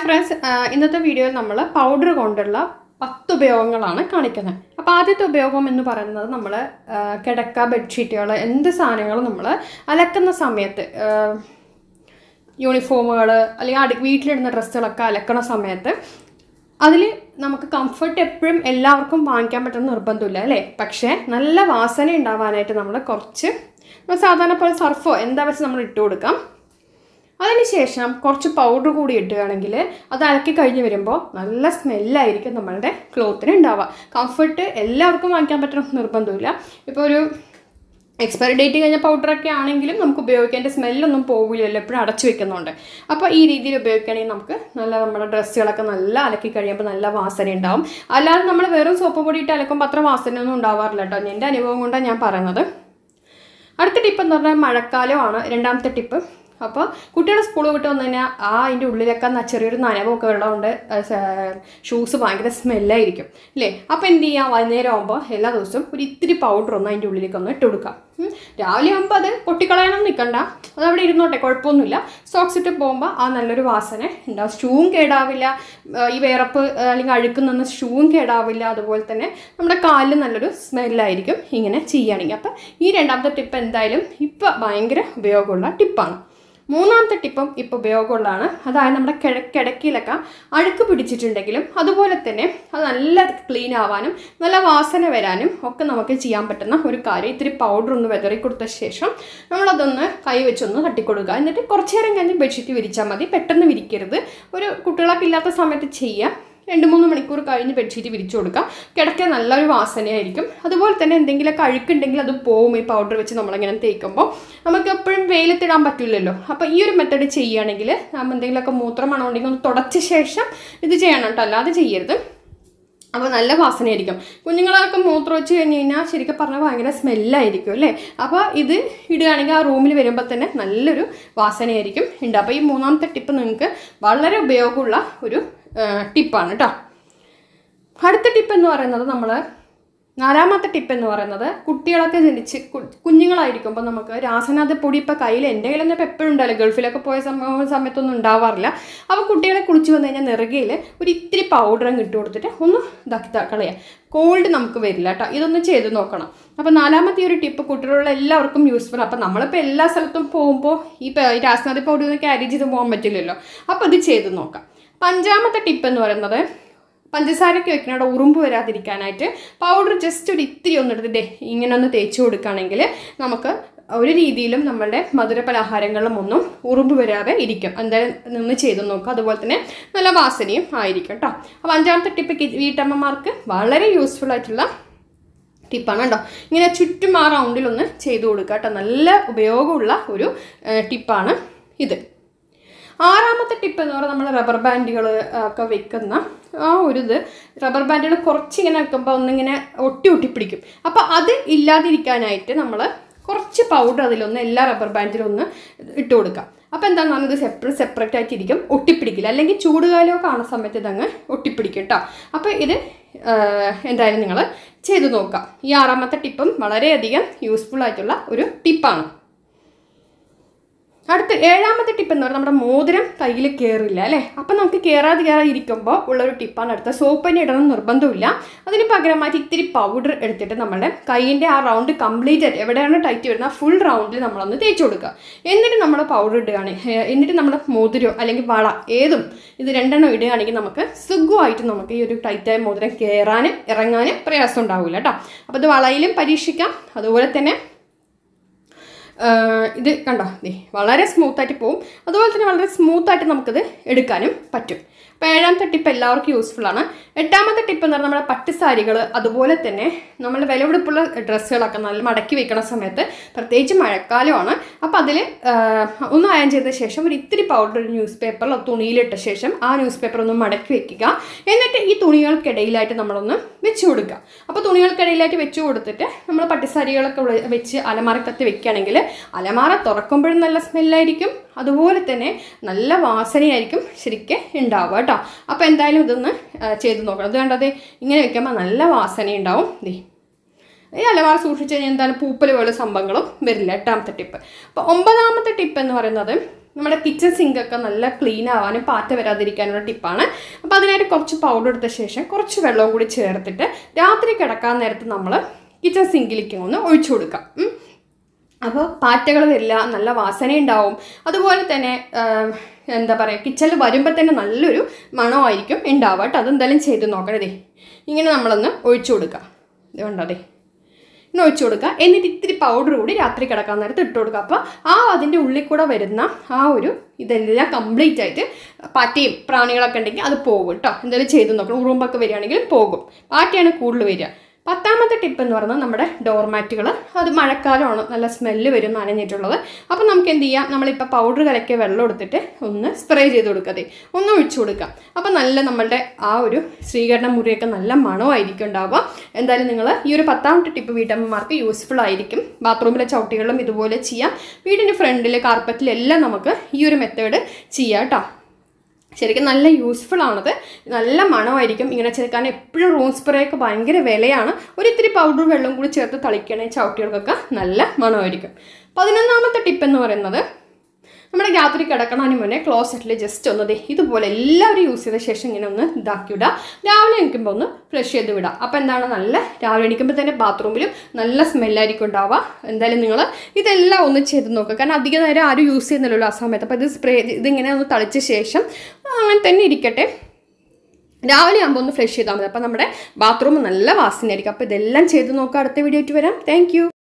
Friends ഇന്നത്തെ വീഡിയോയിൽ നമ്മൾ പൗഡർ കൊണ്ടുള്ള പത്ത് ഉപയോഗങ്ങളാണ് കാണിക്കുന്നത് അപ്പോൾ ആദ്യത്തെ ഉപയോഗം എന്ന് പറയുന്നത് നമ്മൾ കിടക്ക ബെഡ്ഷീറ്റുകൾ എന്ത് സാധനങ്ങളും നമ്മൾ അലക്കുന്ന സമയത്ത് യൂണിഫോമുകൾ അല്ലെങ്കിൽ അടു വീട്ടിലിടുന്ന ഡ്രസ്സുകളൊക്കെ അലക്കണ സമയത്ത് അതിൽ നമുക്ക് കംഫർട്ട് എപ്പോഴും എല്ലാവർക്കും വാങ്ങിക്കാൻ പറ്റുന്ന നിർബന്ധമില്ല അല്ലേ പക്ഷേ നല്ല വാസന ഉണ്ടാവാനായിട്ട് നമ്മൾ കുറച്ച് നമ്മൾ സാധാരണ പോലെ സർഫോ എന്താ വെച്ച് നമ്മൾ ഇട്ട് കൊടുക്കാം അതിനുശേഷം കുറച്ച് പൗഡർ കൂടി ഇട്ടുകയാണെങ്കിൽ അത് അലക്കി കഴിഞ്ഞ് വരുമ്പോൾ നല്ല സ്മെല്ലായിരിക്കും നമ്മളുടെ ക്ലോത്തിന് ഉണ്ടാവുക കംഫർട്ട് എല്ലാവർക്കും വാങ്ങിക്കാൻ പറ്റുന്ന നിർബന്ധമില്ല ഇപ്പോൾ ഒരു എക്സ്പയറി ഡേറ്റ് കഴിഞ്ഞ പൗഡറൊക്കെ ആണെങ്കിലും നമുക്ക് ഉപയോഗിക്കാൻ അതിൻ്റെ സ്മെല്ലൊന്നും പോകില്ലല്ലോ എപ്പോഴും അടച്ചു വെക്കുന്നുണ്ട് അപ്പോൾ ഈ രീതിയിൽ ഉപയോഗിക്കുകയാണെങ്കിൽ നമുക്ക് നല്ല നമ്മുടെ ഡ്രസ്സുകളൊക്കെ നല്ല അലക്കി കഴിയുമ്പോൾ നല്ല വാസന ഉണ്ടാവും അല്ലാതെ നമ്മൾ വെറും സോപ്പ് പൊടി ഇട്ട് അലക്കുമ്പോൾ അത്ര വാസനയൊന്നും ഉണ്ടാവാറില്ല കേട്ടോ എൻ്റെ അനുഭവം കൊണ്ടാണ് ഞാൻ പറയുന്നത് അടുത്ത ടിപ്പ് എന്ന് പറഞ്ഞാൽ മഴക്കാലമാണ് രണ്ടാമത്തെ ടിപ്പ് അപ്പോൾ കുട്ടികൾ സ്കൂൾ വിട്ട് വന്നു കഴിഞ്ഞാൽ ആ അതിൻ്റെ ഉള്ളിലൊക്കെ ന- ചെറിയൊരു നനവൊക്കെ ഉള്ളതുകൊണ്ട് ഷൂസ് ഭയങ്കര സ്മെല്ലായിരിക്കും അല്ലേ അപ്പോൾ എന്ത് ചെയ്യാം വൈകുന്നേരം ആകുമ്പോൾ എല്ലാ ദിവസവും ഒരു ഇത്തിരി പൗഡർ ഒന്ന് അതിൻ്റെ ഉള്ളിലേക്ക് ഒന്ന് ഇട്ട് കൊടുക്കാം ഉം. രാവിലെ ആകുമ്പോൾ അത് പൊട്ടിക്കളയണം നിൽക്കണ്ട അത് അവിടെ ഇരുന്നോട്ടെ കുഴപ്പമൊന്നുമില്ല സോക്സ് ഇട്ട് പോകുമ്പോൾ ആ നല്ലൊരു വാസന ഉണ്ടാവും ഷൂവും കേടാവില്ല ആ, ഈ വേറപ്പ് ആ, അല്ലെങ്കിൽ അഴുക്ക് നിന്ന് ഷൂവും കേടാവില്ല അതുപോലെ തന്നെ നമ്മുടെ കാലിൽ നല്ലൊരു സ്മെല്ലായിരിക്കും ഇങ്ങനെ ചെയ്യുകയാണെങ്കിൽ അപ്പം ഈ രണ്ടാമത്തെ ടിപ്പ് എന്തായാലും ഇപ്പം ഭയങ്കര ഉപയോഗമുള്ള ടിപ്പാണ് മൂന്നാമത്തെ ടിപ്പും ഇപ്പോൾ ഉപയോഗമുള്ളതാണ് അതായത് നമ്മുടെ കിഴ കിടക്കിലൊക്കെ അഴുക്ക് പിടിച്ചിട്ടുണ്ടെങ്കിലും അതുപോലെ തന്നെ അത് നല്ല ക്ലീൻ ആവാനും നല്ല വാസന വരാനും ഒക്കെ നമുക്ക് ചെയ്യാൻ പറ്റുന്ന ഒരു കാര്യം ഇത്തിരി പൗഡർ ഒന്ന് വെതറി കൊടുത്ത ശേഷം നമ്മളതൊന്ന് കൈ വെച്ചൊന്ന് തട്ടിക്കൊടുക്കുക എന്നിട്ട് കുറച്ച് നേരം കഴിഞ്ഞ് ബെഡ്ഷീറ്റ് വിരിച്ചാൽ മതി പെട്ടെന്ന് വിരിക്കരുത് ഒരു കുട്ടികളൊക്കെ ഇല്ലാത്ത സമയത്ത് ചെയ്യുക രണ്ട് മൂന്ന് മണിക്കൂർ കഴിഞ്ഞ് ബെഡ്ഷീറ്റ് വിരിച്ചു കൊടുക്കുക കിടക്കാൻ നല്ലൊരു വാസനയായിരിക്കും അതുപോലെ തന്നെ എന്തെങ്കിലുമൊക്കെ അഴുക്കുണ്ടെങ്കിൽ അത് പോവും ഈ പൗഡർ വെച്ച് നമ്മളിങ്ങനെ തേക്കുമ്പോൾ നമുക്ക് എപ്പോഴും വെയിലത്തിടാൻ പറ്റില്ലല്ലോ അപ്പോൾ ഈ ഒരു മെത്തേഡ് ചെയ്യുകയാണെങ്കിൽ നമ്മൾ എന്തെങ്കിലുമൊക്കെ മൂത്രം മണമുണ്ടെങ്കിൽ ഒന്ന് തുടച്ച ശേഷം ഇത് ചെയ്യണം കേട്ടോ അല്ലാതെ ചെയ്യരുത് അപ്പോൾ നല്ല വാസനയായിരിക്കും കുഞ്ഞുങ്ങളൊക്കെ മൂത്രം വെച്ച് കഴിഞ്ഞ് കഴിഞ്ഞാൽ ശരിക്കും പറഞ്ഞാൽ ഭയങ്കര സ്മെല്ലായിരിക്കും അല്ലേ അപ്പോൾ ഇത് ഇടുകയാണെങ്കിൽ ആ റൂമിൽ വരുമ്പോൾ തന്നെ നല്ലൊരു വാസനയായിരിക്കും ഉണ്ട് അപ്പോൾ ഈ മൂന്നാമത്തെ ടിപ്പ് നിങ്ങൾക്ക് വളരെ ഉപയോഗമുള്ള ഒരു ടിപ്പാണ് കേട്ടോ അടുത്ത ടിപ്പ് എന്ന് പറയുന്നത് നമ്മൾ നാലാമത്തെ ടിപ്പ് എന്ന് പറയുന്നത് കുട്ടികളൊക്കെ ജനിച്ച് കു- കുഞ്ഞുങ്ങളായിരിക്കുമ്പോൾ നമുക്ക് രാസനാഥ പൊടി ഇപ്പോൾ കയ്യിൽ എൻ്റെ കയ്യിലൊന്നും ഇപ്പോൾ എപ്പോഴും ഉണ്ടാവില്ല ഗൾഫിലൊക്കെ പോയ സമ- സമയത്തൊന്നും ഉണ്ടാവാറില്ല അപ്പോൾ കുട്ടികളെ കുളിച്ച് വന്നു കഴിഞ്ഞാൽ നെറുകയിൽ ഒരു ഇത്തിരി പൗഡർ അങ്ങ് ഇട്ട് കൊടുത്തിട്ട് ഒന്ന് ഇതാക്കി ത- കളയാം കോൾഡ് നമുക്ക് വരില്ല കേട്ടോ ഇതൊന്ന് ചെയ്ത് നോക്കണം അപ്പോൾ നാലാമത്തെ ഈ ഒരു ടിപ്പ് കുട്ടികളുള്ള എല്ലാവർക്കും യൂസ്ഫുൾ അപ്പോൾ നമ്മളിപ്പോൾ എല്ലാ സ്ഥലത്തും പോകുമ്പോൾ ഈ പ- ഈ രാസനാഥ പൊടി ഒന്ന് ക്യാരി ചെയ്ത് പോകാൻ പറ്റില്ലല്ലോ അപ്പോൾ ഇത് ചെയ്ത് നോക്കാം അപ്പോൾ അഞ്ചാമത്തെ ടിപ്പ് എന്ന് പറയുന്നത് പഞ്ചസാരയ്ക്ക് വെക്കണ ഉറുമ്പ് വരാതിരിക്കാനായിട്ട് പൗഡർ ജസ്റ്റ് ഒരു ഇത്തിരി ഒന്ന് എടുത്തിട്ട് ഇങ്ങനെ ഒന്ന് തേച്ച് കൊടുക്കുകയാണെങ്കിൽ നമുക്ക് ഒരു രീതിയിലും നമ്മളുടെ മധുര പലഹാരങ്ങളിലും ഒന്നും ഉറുമ്പ് വരാതെ ഇരിക്കും എന്തായാലും നിന്ന് ചെയ്ത് നോക്കുക അതുപോലെ തന്നെ നല്ല വാസനയും ആയിരിക്കും കേട്ടോ അപ്പോൾ അഞ്ചാമത്തെ ടിപ്പ് കി- വീട്ടമ്മമാർക്ക് വളരെ യൂസ്ഫുൾ ആയിട്ടുള്ള ടിപ്പാണ് കേട്ടോ ഇങ്ങനെ ചുറ്റും ആ റൗണ്ടിലൊന്ന് ചെയ്ത് കൊടുക്കുക കേട്ടോ നല്ല ഉപയോഗമുള്ള ഒരു ഏഹ്, ടിപ്പാണ് ഇത് ആറാമത്തെ ടിപ്പ് എന്ന് പറഞ്ഞാൽ നമ്മൾ റബ്ബർ ബാൻഡുകൾ ഒക്കെ വെക്കുന്ന ആ ഒരു ഇത് റബ്ബർ ബാൻഡുകൾ കുറച്ചിങ്ങനെ വെക്കുമ്പോൾ ഒന്നിങ്ങനെ ഒട്ടി ഒട്ടി പിടിക്കും അപ്പോൾ അത് ഇല്ലാതിരിക്കാനായിട്ട് നമ്മൾ കുറച്ച് പൗഡർ അതിലൊന്ന് എല്ലാ റബ്ബർ ബാൻഡിലും ഒന്ന് ഇട്ട് കൊടുക്കാം അപ്പോൾ എന്താണെന്ന് പറഞ്ഞാൽ ഇത് സെപ്പറേറ്റ് സെപ്പറേറ്റ് ആയിട്ടിരിക്കും ഒട്ടിപ്പിടിക്കില്ല അല്ലെങ്കിൽ ചൂടുകാലമൊക്കെ കാണുന്ന സമയത്ത് ഇതങ്ങ് ഒട്ടിപ്പിടിക്കും കേട്ടോ അപ്പോൾ ഇത് ആ, എന്തായാലും നിങ്ങൾ ചെയ്തു നോക്കാം ഈ ആറാമത്തെ ടിപ്പും വളരെയധികം യൂസ്ഫുൾ ആയിട്ടുള്ള ഒരു ടിപ്പാണ് അടുത്ത ഏഴാമത്തെ ടിപ്പ് എന്ന് പറഞ്ഞാൽ നമ്മുടെ മോതിരം കയ്യിൽ കയറില്ല അല്ലേ അപ്പം നമുക്ക് കയറാതെ കയറാതെ ഇരിക്കുമ്പോൾ ഉള്ളൊരു ടിപ്പാണ് അടുത്ത സോപ്പ് തന്നെ ഇടണം നിർബന്ധമില്ല അതിന് പകരമായിട്ട് ഇത്തിരി പൗഡർ എടുത്തിട്ട് നമ്മുടെ കൈയിൻ്റെ ആ റൗണ്ട് കംപ്ലീറ്റ് ആയിട്ട് എവിടെയാണ് ടൈറ്റ് വരുന്നത് ആ ഫുൾ റൗണ്ടിൽ നമ്മളൊന്ന് തേച്ച് കൊടുക്കുക എന്നിട്ട് നമ്മൾ പൗഡർ ഇടുകയാണ് ഏ, എന്നിട്ട് നമ്മൾ മോതിരോ അല്ലെങ്കിൽ വള ഏതും ഇത് രണ്ടെണ്ണം ഇടുകയാണെങ്കിൽ നമുക്ക് സുഖമായിട്ട് നമുക്ക് ഈ ഒരു ടൈറ്റായ മോതിരം കയറാനും ഇറങ്ങാനും പ്രയാസം ഉണ്ടാവില്ല കേട്ടോ അപ്പോൾ ഇത് വളയിലും പരീക്ഷിക്കാം അതുപോലെ തന്നെ ആഹ് ഇത് കണ്ടോ ദേ വളരെ സ്മൂത്തായിട്ട് പോവും അതുപോലെ തന്നെ വളരെ സ്മൂത്തായിട്ട് നമുക്കിത് എടുക്കാനും പറ്റും അപ്പോൾ ഏഴാമത്തെ ടിപ്പ് എല്ലാവർക്കും യൂസ്ഫുൾ ആണ് എട്ടാമത്തെ ടിപ്പ് എന്ന് പറഞ്ഞാൽ നമ്മുടെ പട്ട് സാരികൾ അതുപോലെ തന്നെ നമ്മൾ വിലപിടിപ്പുള്ള ഡ്രസ്സുകളൊക്കെ നല്ല മടക്കി വെക്കണ സമയത്ത് പ്രത്യേകിച്ച് മഴക്കാലമാണ് അപ്പോൾ അതിൽ ഒന്ന് അയൺ ചെയ്ത ശേഷം ഒരു ഇത്തിരി പൗഡർ ന്യൂസ് പേപ്പറിലോ തുണിയിലിട്ട ശേഷം ആ ന്യൂസ് പേപ്പർ ഒന്ന് മടക്കി വെക്കുക എന്നിട്ട് ഈ തുണികൾക്കിടയിലായിട്ട് നമ്മളൊന്ന് വെച്ച് കൊടുക്കുക അപ്പോൾ തുണികൾക്കിടയിലായിട്ട് വെച്ച് കൊടുത്തിട്ട് നമ്മൾ പട്ടുസാരികളൊക്കെ ഉള്ള- വെച്ച് അലമാരക്കത്ത് വെക്കുകയാണെങ്കിൽ അലമാര തുറക്കുമ്പോഴും നല്ല സ്മെല്ലായിരിക്കും അതുപോലെ തന്നെ നല്ല വാസനയായിരിക്കും ശരിക്കും ഉണ്ടാവുക കേട്ടോ അപ്പോൾ എന്തായാലും ഇതൊന്ന് ആ, ചെയ്ത് നോക്കണം ഇത് കണ്ടത് ഇങ്ങനെ വെക്കുമ്പോൾ നല്ല വാസനയുണ്ടാവും ദേ ഈ അലമാര സൂക്ഷിച്ച് കഴിഞ്ഞാൽ എന്താണ് പൂപ്പൽ പോലെ സംഭവങ്ങളും വരില്ല എട്ടാമത്തെ ടിപ്പ് അപ്പോൾ ഒമ്പതാമത്തെ ടിപ്പ് എന്ന് പറയുന്നത് നമ്മുടെ കിച്ചൺ സിങ്കൊക്കെ നല്ല ക്ലീൻ ആവാനും പാറ്റ വരാതിരിക്കാനുള്ള ടിപ്പാണ് അപ്പോൾ അതിനായിട്ട് കുറച്ച് പൗഡർ എടുത്ത ശേഷം കുറച്ച് വെള്ളവും കൂടി ചേർത്തിട്ട് രാത്രി കിടക്കാൻ നേരത്ത് നമ്മൾ കിച്ചൺ സിങ്കിലേക്ക് ഒന്ന് ഒഴിച്ചു കൊടുക്കാം ഉം. അപ്പോൾ പാറ്റകൾ വരില്ല നല്ല വാസന ഉണ്ടാവും അതുപോലെ തന്നെ ആ, എന്താ പറയുക കിച്ചണിൽ വരുമ്പോൾ തന്നെ നല്ലൊരു മണമായിരിക്കും ഉണ്ടാവുക കേട്ടോ അതെന്തായാലും ചെയ്ത് നോക്കണതേ ഇങ്ങനെ നമ്മളൊന്ന് ഒഴിച്ചു കൊടുക്കുക ഇതുകൊണ്ടോ അതെ ഇങ്ങനെ ഒഴിച്ചു കൊടുക്കുക എന്നിട്ട് ഇത്തിരി പൗഡർ കൂടി രാത്രി കിടക്കാൻ നേരത്ത് ഇട്ട് കൊടുക്കുക അപ്പോൾ ആ അതിൻ്റെ ഉള്ളിൽ കൂടെ വരുന്ന ആ ഒരു ഇതെല്ലാം കംപ്ലീറ്റ് ആയിട്ട് പാറ്റയും പ്രാണികളൊക്കെ ഉണ്ടെങ്കിൽ അത് പോകും കേട്ടോ എന്തായാലും ചെയ്ത് നോക്കണം ഉറുമ്പൊക്കെ വരികയാണെങ്കിൽ പോകും പാറ്റയാണ് കൂടുതൽ വരിക പത്താമത്തെ ടിപ്പ് എന്ന് പറയുന്നത് നമ്മുടെ ഡോർമാറ്റുകൾ അത് മഴക്കാലമാണ് നല്ല സ്മെല്ല് വരും നനഞ്ഞിട്ടുള്ളത് അപ്പോൾ നമുക്ക് എന്ത് ചെയ്യാം നമ്മളിപ്പോൾ പൗഡർ കലക്കിയ വെള്ളം എടുത്തിട്ട് ഒന്ന് സ്പ്രേ ചെയ്ത് കൊടുക്കാതെ ഒന്ന് ഒഴിച്ചു കൊടുക്കാം അപ്പോൾ നല്ല നമ്മളുടെ ആ ഒരു സ്വീകരണ മുറിയൊക്കെ നല്ല മണമായിരിക്കും ഉണ്ടാവുക എന്തായാലും നിങ്ങൾ ഈ ഒരു പത്താമത്തെ ടിപ്പ് വീട്ടമ്മമാർക്ക് യൂസ്ഫുൾ ആയിരിക്കും ബാത്റൂമിലെ ചവിട്ടികളിലും ഇതുപോലെ ചെയ്യാം വീടിൻ്റെ ഫ്രണ്ടിൽ കാർപ്പറ്റിലെല്ലാം നമുക്ക് ഈ ഒരു മെത്തേഡ് ചെയ്യാം കേട്ടോ ശരിക്കും നല്ല യൂസ്ഫുൾ ആണത് നല്ല മണമായിരിക്കും ഇങ്ങനെ ചെയ്ത് കാരണം എപ്പോഴും റൂം സ്പ്രേ ഒക്കെ ഭയങ്കര വിലയാണ് ഒരു ഇത്തിരി പൗഡർ വെള്ളം കൂടി ചേർത്ത് തളിക്കണേ ചവിട്ടികൾക്കൊക്കെ നല്ല മണമായിരിക്കും പതിനൊന്നാമത്തെ ടിപ്പ് എന്ന് പറയുന്നത് നമ്മുടെ രാത്രി കിടക്കണതിന് മുന്നേ ക്ലോസറ്റിൽ ജസ്റ്റ് ഒന്ന് ദേ ഇതുപോലെ എല്ലാവരും യൂസ് ചെയ്ത ശേഷം ഇങ്ങനെ ഒന്ന് ഇതാക്കി വിടുക രാവിലെ എണീക്കുമ്പോൾ ഒന്ന് ഫ്രഷ് ചെയ്ത് വിടുക അപ്പോൾ എന്താണ് നല്ല രാവിലെ എണീക്കുമ്പോൾ തന്നെ ബാത്റൂമിലും നല്ല സ്മെല്ലായിരിക്കും ഉണ്ടാവുക എന്തായാലും നിങ്ങൾ ഇതെല്ലാം ഒന്ന് ചെയ്ത് നോക്കുക കാരണം അധിക നേരം ആരും യൂസ് ചെയ്യുന്നില്ലല്ലോ ആ സമയത്ത് അപ്പോൾ ഇത് സ്പ്രേ ഇതിങ്ങനെ ഒന്ന് തളിച്ച ശേഷം അങ്ങനെ തന്നെ ഇരിക്കട്ടെ രാവിലെ ആകുമ്പോൾ ഒന്ന് ഫ്രഷ് ചെയ്താൽ മതി അപ്പോൾ നമ്മുടെ ബാത്റൂം നല്ല വാസനയായിരിക്കും അപ്പോൾ ഇതെല്ലാം ചെയ്ത് നോക്കുക അടുത്ത വീഡിയോ ആയിട്ട് വരാം താങ്ക്